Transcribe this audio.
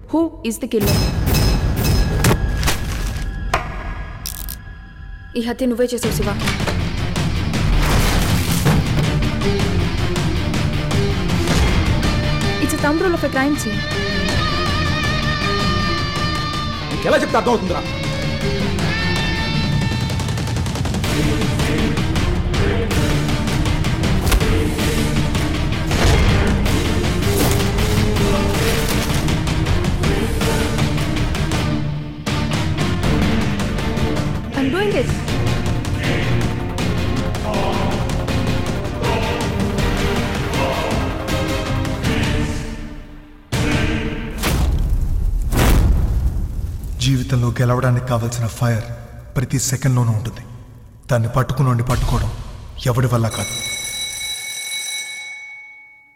who is the killer ఈ హత్య నువ్వే చేసావు Shiva it's thumb rule of a crime scene ఎలా చెప్తే అర్థం అవుతుందిరా ఐమ్ డూయింగ్ ఇట్ జీవితంలో గెలవడానికి కావలసిన ఫైర్ ప్రతి సెకండ్లోనూ ఉంటుంది దాన్ని పట్టుకుని పట్టుకోవడం ఎవడి వల్ల కాదు